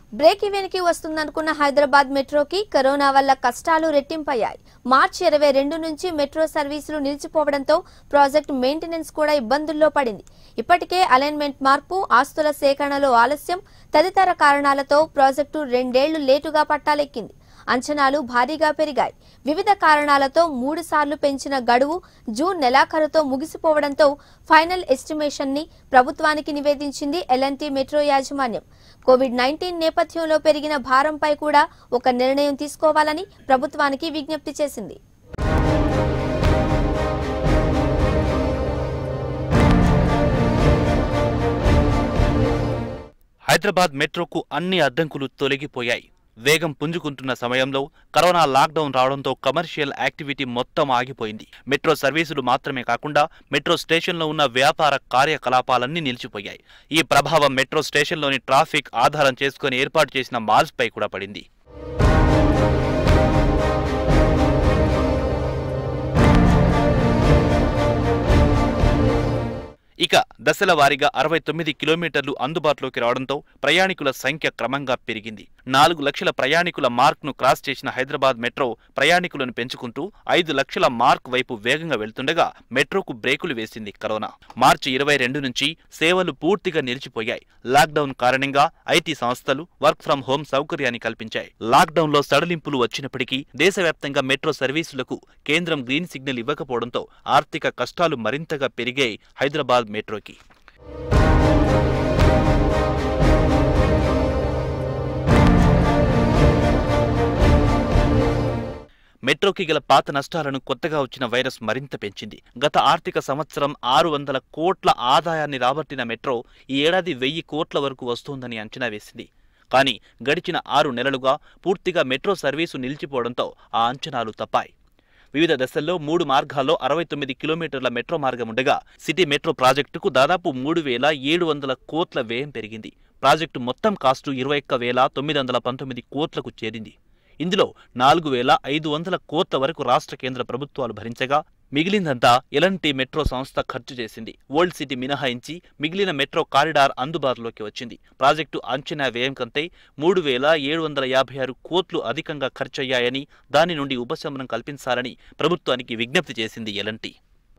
break ఈవెన్కి వస్తుందనుకున్న హైదరాబాద్ మెట్రోకి కరోనా వల్ల కష్టాలు రెట్టింపయ్యాయి మార్చి ఇరవై రెండు నుంచి మెట్రో సర్వీసులు నిలిచిపోవడంతో ప్రాజెక్ట్ మెయింటెనెన్స్ కూడా ఇబ్బందుల్లో పడింది ఇప్పటికే అలైన్మెంట్ మార్పు ఆస్తుల సేకరణలో ఆలస్యం తదితర కారణాలతో ప్రాజెక్టు రెండేళ్లు లేటుగా పట్టాలెక్కింది అంచనాలు భారీగా పెరిగాయి వివిధ కారణాలతో మూడు సార్లు పెంచిన గడువు జూన్ నెలాఖరుతో ముగిసిపోవడంతో ఫైనల్ ఎస్టిమేషన్ ని ప్రభుత్వానికి నివేదించింది ఎల్ఎన్టీ మెట్రో యాజమాన్యం కోవిడ్ నైన్టీన్ నేపథ్యంలో పెరిగిన భారంపై కూడా ఒక నిర్ణయం తీసుకోవాలని ప్రభుత్వానికి విజ్ఞప్తి చేసింది హైదరాబాద్ మెట్రోకు అన్ని అడ్డంకులు తొలగిపోయాయి వేగం పుంజుకుంటున్న సమయంలో కరోనా లాక్డౌన్ రావడంతో కమర్షియల్ యాక్టివిటీ మొత్తం ఆగిపోయింది మెట్రో సర్వీసులు మాత్రమే కాకుండా మెట్రో స్టేషన్లో ఉన్న వ్యాపార కార్యకలాపాలన్నీ నిలిచిపోయాయి ఈ ప్రభావం మెట్రో స్టేషన్లోని ట్రాఫిక్ ఆధారం చేసుకుని ఏర్పాటు చేసిన మాల్స్ పై కూడా పడింది ఇక దశల వారీగా అరవై తొమ్మిది కిలోమీటర్లు అందుబాటులోకి రావడంతో ప్రయాణికుల సంఖ్య క్రమంగా పెరిగింది నాలుగు లక్షల ప్రయాణికుల మార్క్ ను క్రాస్ చేసిన హైదరాబాద్ మెట్రో ప్రయాణికులను పెంచుకుంటూ ఐదు లక్షల మార్క్ వైపు వేగంగా వెళ్తుండగా మెట్రోకు బ్రేకులు వేసింది కరోనా మార్చి ఇరవై రెండు నుంచి సేవలు పూర్తిగా నిలిచిపోయాయి లాక్డౌన్ కారణంగా ఐటీ సంస్థలు వర్క్ ఫ్రం హోం సౌకర్యాన్ని కల్పించాయి లాక్డౌన్ లో సడలింపులు వచ్చినప్పటికీ దేశవ్యాప్తంగా మెట్రో సర్వీసులకు కేంద్రం గ్రీన్ సిగ్నల్ ఇవ్వకపోవడంతో ఆర్థిక కష్టాలు మరింతగా పెరిగాయి హైదరాబాద్ మెట్రోకి మెట్రోకి గల పాత నష్టాలను కొత్తగా వచ్చిన వైరస్ మరింత పెంచింది గత ఆర్థిక సంవత్సరం ఆరు వందల కోట్ల ఆదాయాన్ని రాబట్టిన మెట్రో ఈ ఏడాది వెయ్యి కోట్ల వరకు వస్తోందని అంచనా వేసింది కానీ గడిచిన ఆరు నెలలుగా పూర్తిగా మెట్రో సర్వీసు నిలిచిపోవడంతో ఆ అంచనాలు తప్పాయి వివిధ దశల్లో మూడు మార్గాల్లో అరవై తొమ్మిది కిలోమీటర్ల మెట్రో మార్గం ఉండగా సిటీ మెట్రో ప్రాజెక్టుకు దాదాపు మూడు వేల ఏడు వందల కోట్ల వ్యయం పెరిగింది ప్రాజెక్టు మొత్తం కాస్టు ఇరవై ఒక్క వేల తొమ్మిది వందల పంతొమ్మిది కోట్లకు చేరింది ఇందులో నాలుగు వేల ఐదు వందల కోట్ల వరకు రాష్ట్ర కేంద్ర ప్రభుత్వాలు భరించగా మిగిలిందంతా ఎలంటి మెట్రో సంస్థ ఖర్చు చేసింది ఓల్డ్ సిటీ మినహాయించి మిగిలిన మెట్రో కారిడార్ అందుబాటులోకి వచ్చింది ప్రాజెక్టు అంచనా వ్యయం కంటే మూడు వేల ఏడు వందల యాభై ఆరు కోట్లు అధికంగా ఖర్చయ్యాయని దాని నుండి ఉపశమనం కల్పించాలని ప్రభుత్వానికి విజ్ఞప్తి చేసింది ఎలంటి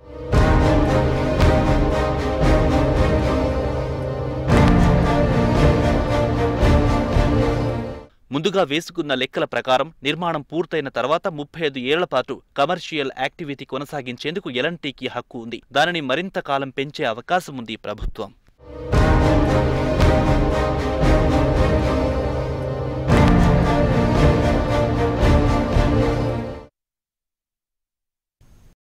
ముందుగా వేసుకున్న లెక్కల ప్రకారం నిర్మాణం పూర్తయిన తర్వాత ముప్పై ఐదు ఏళ్ల పాటు కమర్షియల్ యాక్టివిటీ కొనసాగించేందుకు ఎలంటీకి హక్కు ఉంది దానిని మరింత కాలం పెంచే అవకాశం ఉంది ప్రభుత్వం